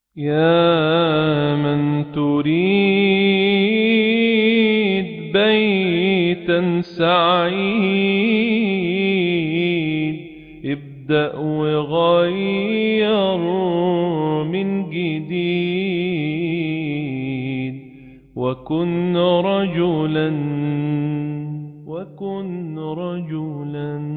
يا من تريد بيتا سعيد ابدأ وغير من جديد وكن رجلا وكن رجلا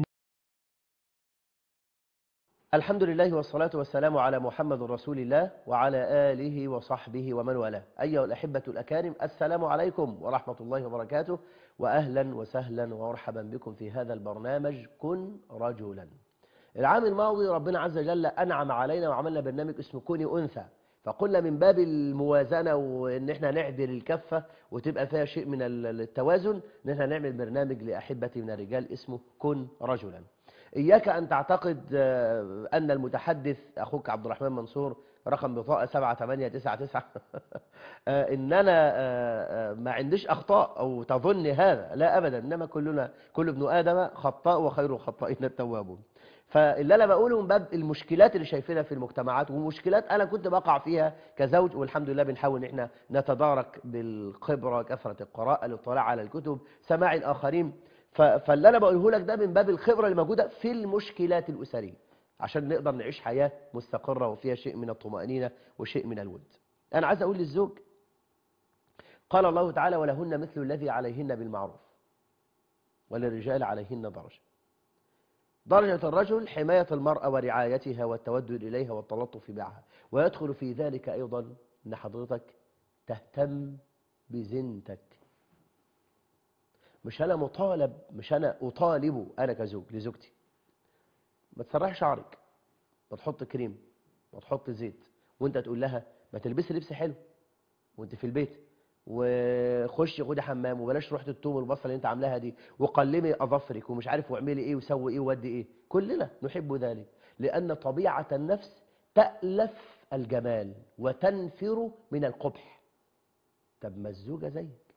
الحمد لله والصلاة والسلام على محمد رسول الله وعلى آله وصحبه ومن والاه أيها الأحبة الأكارم السلام عليكم ورحمة الله وبركاته وأهلا وسهلا ومرحبا بكم في هذا البرنامج كن رجلا العام الماضي ربنا عز وجل أنعم علينا وعملنا برنامج اسمه كوني أنثى فقلنا من باب الموازنة وإن احنا نعدل الكفة وتبقى فيها شيء من التوازن إن احنا نعمل برنامج لأحبتي من الرجال اسمه كن رجلا إياك أن تعتقد أن المتحدث أخوك عبد الرحمن منصور رقم بطاقة 7899 إن أنا ما عنديش أخطاء أو تظن هذا لا أبدا إنما كلنا كل ابن آدم خطاء وخير الخطائين التوابون فاللي أنا بقوله من باب المشكلات اللي شايفينها في المجتمعات ومشكلات أنا كنت بقع فيها كزوج والحمد لله بنحاول إن إحنا نتدارك بالخبرة كثرة القراءة الاطلاع على الكتب سماع الآخرين فاللي انا بقوله لك ده من باب الخبره اللي موجوده في المشكلات الاسريه عشان نقدر نعيش حياه مستقره وفيها شيء من الطمانينه وشيء من الود انا عايز اقول للزوج قال الله تعالى ولهن مثل الذي عليهن بالمعروف وللرجال عليهن درجه درجة الرجل حماية المرأة ورعايتها والتودد إليها والتلطف معها ويدخل في ذلك أيضا أن حضرتك تهتم بزنتك مش انا مطالب مش انا اطالب انا كزوج لزوجتي ما تسرحش شعرك ما تحط كريم ما تحط زيت وانت تقول لها ما تلبسي لبس حلو وانت في البيت وخشي خدي حمام وبلاش ريحه الثوم والبصل اللي انت عاملاها دي وقلمي اظافرك ومش عارف واعملي ايه وسوي ايه وودي ايه كلنا نحب ذلك لان طبيعه النفس تالف الجمال وتنفر من القبح طب ما الزوجه زيك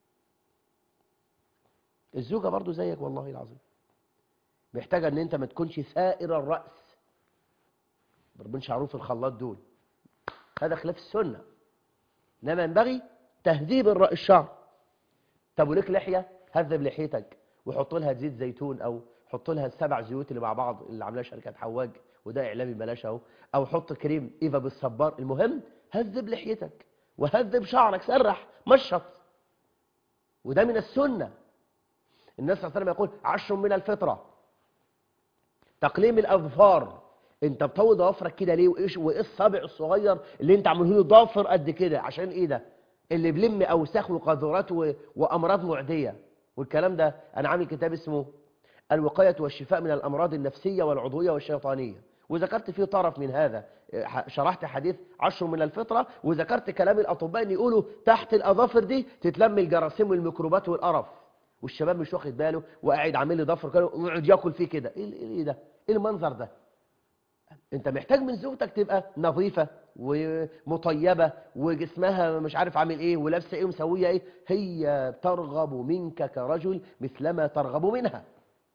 الزوجة برضو زيك والله العظيم محتاجة ان انت ما تكونش ثائر الرأس ضربين شعروه في الخلاط دول هذا خلاف السنة انما ينبغي تهذيب الشعر طب وليك لحية هذب لحيتك وحط لها زيت زيتون او حط لها السبع زيوت اللي مع بعض اللي عاملاها شركة حواج وده اعلامي بلاش اهو او حط كريم ايفا بالصبار المهم هذب لحيتك وهذب شعرك سرح مشط وده من السنه الناس صلى الله عليه وسلم يقول عشر من الفطرة تقليم الأظفار انت بتطول ضوافرك كده ليه وايش وايه الصابع الصغير اللي انت عامله له ضافر قد كده عشان ايه ده اللي بلم اوساخ وقذورات و... وامراض معديه والكلام ده انا عامل كتاب اسمه الوقايه والشفاء من الامراض النفسيه والعضويه والشيطانيه وذكرت فيه طرف من هذا شرحت حديث عشر من الفطرة وذكرت كلام الأطباء ان يقولوا تحت الأظافر دي تتلم الجراثيم والميكروبات والقرف والشباب مش واخد باله وقاعد عامل لي ضفر كده ويقعد ياكل فيه كده ايه ايه ده ايه المنظر ده انت محتاج من زوجتك تبقى نظيفه ومطيبه وجسمها مش عارف عامل ايه ولابسه ايه ومسويه ايه هي ترغب منك كرجل مثلما ترغب منها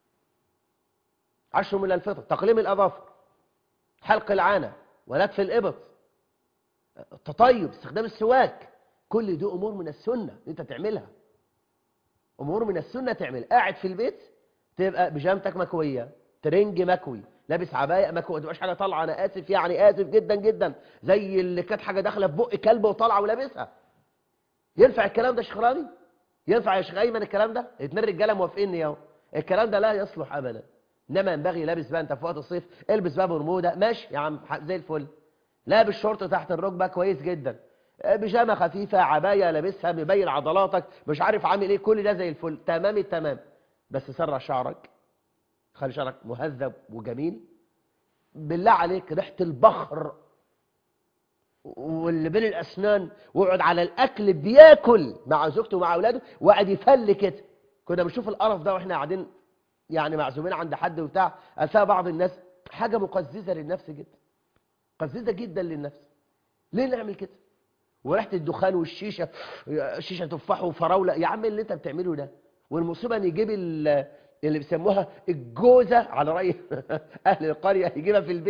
عشر من الفطر تقليم الاظافر حلق العانه ونتف الابط التطيب استخدام السواك كل دي امور من السنه انت تعملها امور من السنه تعمل قاعد في البيت تبقى بيجامتك مكويه ترنج مكوي لابس عبايه مكوي ما تبقاش حاجه طالعه انا اسف يعني اسف جدا جدا زي اللي كانت حاجه داخله في بق كلب وطالعه ولابسها ينفع الكلام ده شخراني ينفع يا شيخ ايمن الكلام ده اتنين رجاله موافقين اهو الكلام ده لا يصلح ابدا انما ينبغي لابس بقى انت في وقت الصيف البس بقى برموده ماشي يا عم زي الفل لابس شورت تحت الركبه كويس جدا بيجامه خفيفه عبايه لابسها مبين عضلاتك مش عارف عامل ايه كل ده زي الفل تمام التمام بس سرع شعرك خلي شعرك مهذب وجميل بالله عليك ريحه البخر واللي بين الاسنان ويقعد على الاكل بياكل مع زوجته ومع اولاده وقعد يفل كده كنا بنشوف القرف ده واحنا قاعدين يعني معزومين عند حد وبتاع اساء بعض الناس حاجه مقززه للنفس جدا مقززه جدا للنفس ليه نعمل كده وريحه الدخان والشيشه شيشه تفاح وفراوله يا عم اللي انت بتعمله ده والمصيبه ان يجيب اللي بيسموها الجوزه على راي اهل القريه يجيبها في البيت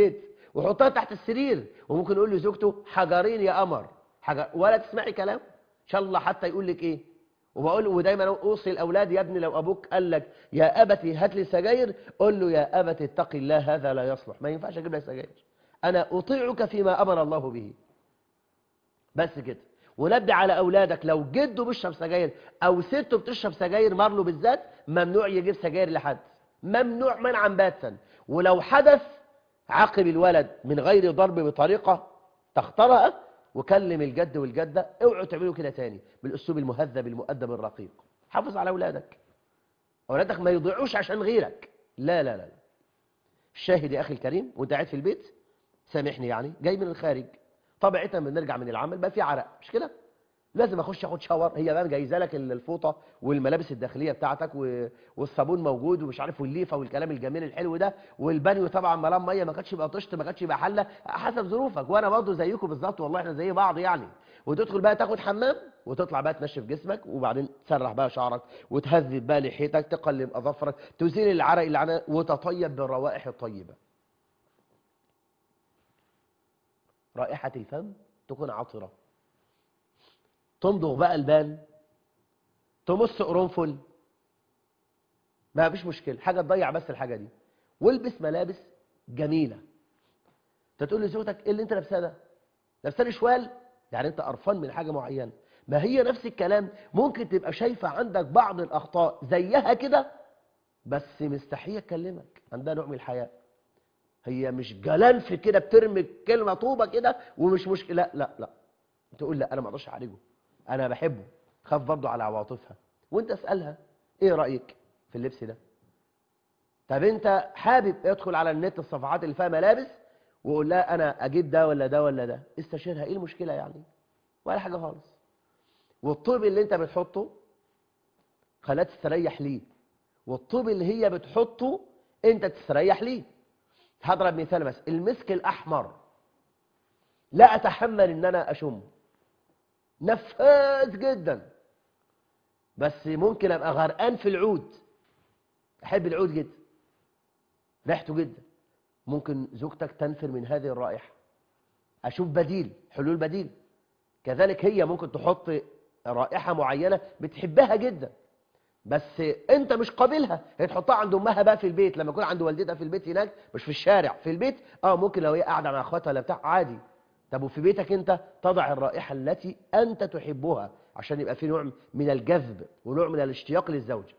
وحطها تحت السرير وممكن يقول لزوجته حجرين يا قمر حجر ولا تسمعي كلام ان شاء الله حتى يقول لك ايه وبقول ودايما اوصي الاولاد يا ابني لو ابوك قال لك يا ابتي هات لي سجاير قول له يا ابت اتق الله هذا لا يصلح ما ينفعش اجيب لك سجاير انا اطيعك فيما امر الله به بس كده ونبه على اولادك لو جده بيشرب سجاير او سته بتشرب سجاير مارلو بالذات ممنوع يجيب سجاير لحد ممنوع منعا باتا ولو حدث عاقب الولد من غير ضرب بطريقه تختارها وكلم الجد والجده اوعوا تعملوا كده تاني بالاسلوب المهذب المؤدب الرقيق حافظ على اولادك اولادك ما يضيعوش عشان غيرك لا لا لا الشاهد يا اخي الكريم وانت قاعد في البيت سامحني يعني جاي من الخارج طبيعة لما بنرجع من العمل بقى في عرق مش كده لازم اخش اخد شاور هي بقى جايزه لك الفوطه والملابس الداخليه بتاعتك و- والصابون موجود ومش عارف والليفه والكلام الجميل الحلو ده والبانيو طبعا ملام ميه ما كانتش يبقى طشت ما كانتش يبقى حله حسب ظروفك وانا برضه زيكم بالظبط والله احنا زي بعض يعني وتدخل بقى تاخد حمام وتطلع بقى تنشف جسمك وبعدين تسرح بقى شعرك وتهذب بقى لحيتك تقلم اظافرك تزيل العرق اللي عنها وتطيب بالروائح الطيبه رائحة الفم تكون عطرة تمضغ بقى البان تمص قرنفل ما فيش مشكلة حاجة تضيع بس الحاجة دي والبس ملابس جميلة انت تقول لزوجتك ايه اللي انت لابساه ده لابساه لي شوال يعني انت قرفان من حاجة معينة ما هي نفس الكلام ممكن تبقى شايفة عندك بعض الأخطاء زيها كده بس مستحية تكلمك عندها نوع من الحياء هي مش جلان في كده بترمي كلمه طوبه كده ومش مشكله لا لا لا تقول لا انا ما اقدرش اعالجه انا بحبه خاف برضه على عواطفها وانت اسالها ايه رايك في اللبس ده طب انت حابب ادخل على النت الصفحات اللي فيها ملابس وقول لها انا اجيب ده ولا ده ولا ده استشيرها ايه المشكله يعني ولا حاجه خالص والطوب اللي انت بتحطه خلاها تستريح ليه والطوب اللي هي بتحطه انت تستريح ليه هضرب مثال بس المسك الأحمر لا أتحمل إن أنا أشمه نفاذ جدا بس ممكن أبقى غرقان في العود أحب العود جدا ريحته جدا ممكن زوجتك تنفر من هذه الرائحة أشوف بديل حلول بديل كذلك هي ممكن تحط رائحة معينة بتحبها جدا بس انت مش قابلها هي تحطها عند امها بقى في البيت لما يكون عند والدتها في البيت هناك مش في الشارع في البيت اه ممكن لو هي قاعده مع اخواتها ولا بتاع عادي طب وفي بيتك انت تضع الرائحه التي انت تحبها عشان يبقى في نوع من الجذب ونوع من الاشتياق للزوجه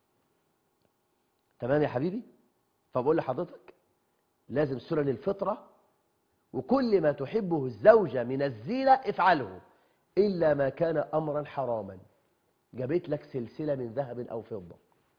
تمام يا حبيبي فبقول لحضرتك لازم سنن الفطره وكل ما تحبه الزوجه من الزينه افعله الا ما كان امرا حراما جابت لك سلسلة من ذهب أو فضة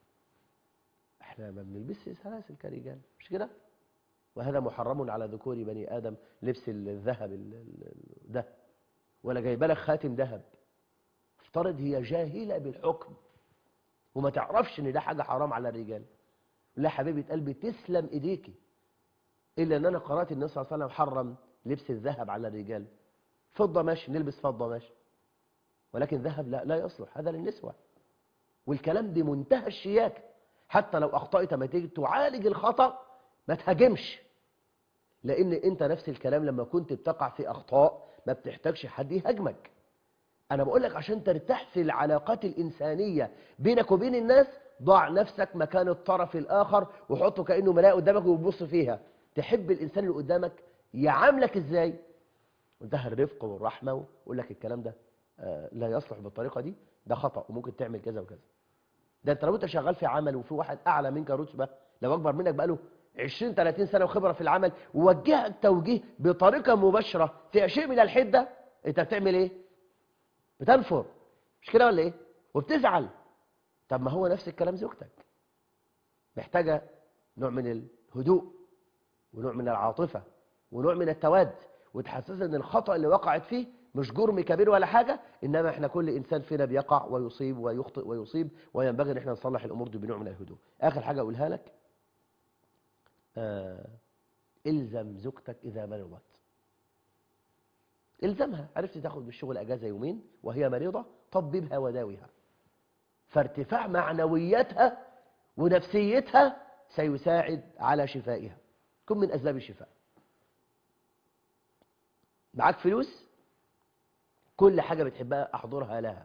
احنا ما بنلبسش سلاسل كرجال مش كده وهذا محرم على ذكور بني آدم لبس الذهب ال- ال- ده ولا جايبه لك خاتم ذهب افترض هي جاهلة بالحكم وما تعرفش ان ده حاجة حرام على الرجال لا حبيبة قلبي تسلم ايديكي الا ان انا قرأت النبي صلى الله عليه وسلم حرم لبس الذهب على الرجال فضة ماشي نلبس فضة ماشي ولكن ذهب لا لا يصلح هذا للنسوة والكلام بمنتهى الشياكة حتى لو أخطأت ما تيجي تعالج الخطأ ما تهاجمش لأن أنت نفس الكلام لما كنت بتقع في أخطاء ما بتحتاجش حد يهاجمك أنا بقول لك عشان ترتاح في العلاقات الإنسانية بينك وبين الناس ضع نفسك مكان الطرف الآخر وحطه كأنه ملاء قدامك وتبص فيها تحب الإنسان اللي قدامك يعاملك إزاي وده الرفق والرحمة ويقول لك الكلام ده آه، لا يصلح بالطريقة دي ده خطأ وممكن تعمل كذا وكذا ده انت لو انت شغال في عمل وفي واحد اعلى منك رتبة لو اكبر منك بقاله 20 30 سنة وخبرة في العمل ووجهك توجيه بطريقة مباشرة فيها شيء من الحدة انت بتعمل ايه بتنفر مش كده ولا ايه وبتزعل طب ما هو نفس الكلام زوجتك محتاجة نوع من الهدوء ونوع من العاطفة ونوع من التواد وتحسسها ان الخطأ اللي وقعت فيه مش جرم كبير ولا حاجة إنما إحنا كل إنسان فينا بيقع ويصيب ويخطئ ويصيب وينبغي إن إحنا نصلح الأمور دي بنوع من الهدوء آخر حاجة أقولها لك آه إلزم زوجتك إذا مرضت إلزمها عرفت تاخد بالشغل أجازة يومين وهي مريضة طببها وداويها فارتفاع معنوياتها ونفسيتها سيساعد على شفائها كن من أسباب الشفاء معاك فلوس كل حاجة بتحبها أحضرها لها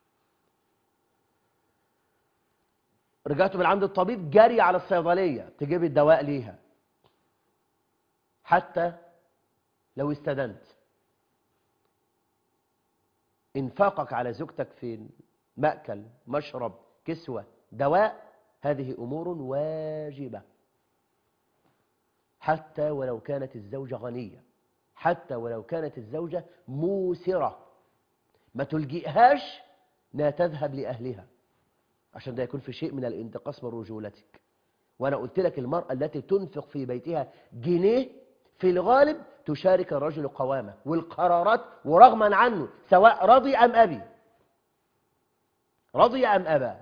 رجعت من عند الطبيب جري على الصيدلية تجيب الدواء ليها حتى لو استدنت انفاقك على زوجتك في مأكل مشرب كسوة دواء هذه أمور واجبة حتى ولو كانت الزوجة غنية حتى ولو كانت الزوجة موسرة ما تلجئهاش لا تذهب لأهلها عشان ده يكون في شيء من الانتقاص من رجولتك وأنا قلت لك المرأة التي تنفق في بيتها جنيه في الغالب تشارك الرجل قوامة والقرارات ورغما عنه سواء رضي أم أبي رضي أم أبى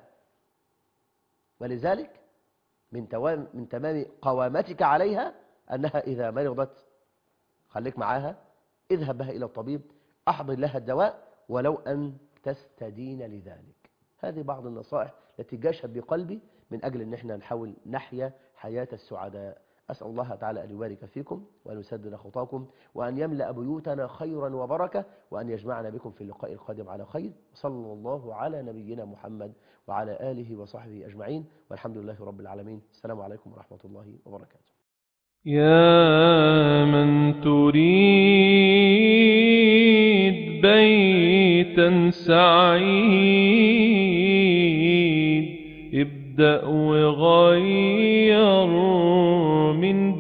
ولذلك من, توام من تمام قوامتك عليها أنها إذا مرضت خليك معاها اذهب بها إلى الطبيب أحضر لها الدواء ولو أن تستدين لذلك هذه بعض النصائح التي جاشت بقلبي من أجل أن احنا نحاول نحيا حياة السعداء أسأل الله تعالى أن يبارك فيكم وأن يسدد خطاكم وأن يملأ بيوتنا خيرا وبركة وأن يجمعنا بكم في اللقاء القادم على خير صلى الله على نبينا محمد وعلى آله وصحبه أجمعين والحمد لله رب العالمين السلام عليكم ورحمة الله وبركاته يا من تريد بيتا سعيد ابدأ وغير من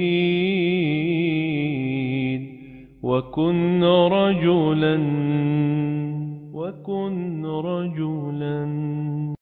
جديد وكن رجلا وكن رجلا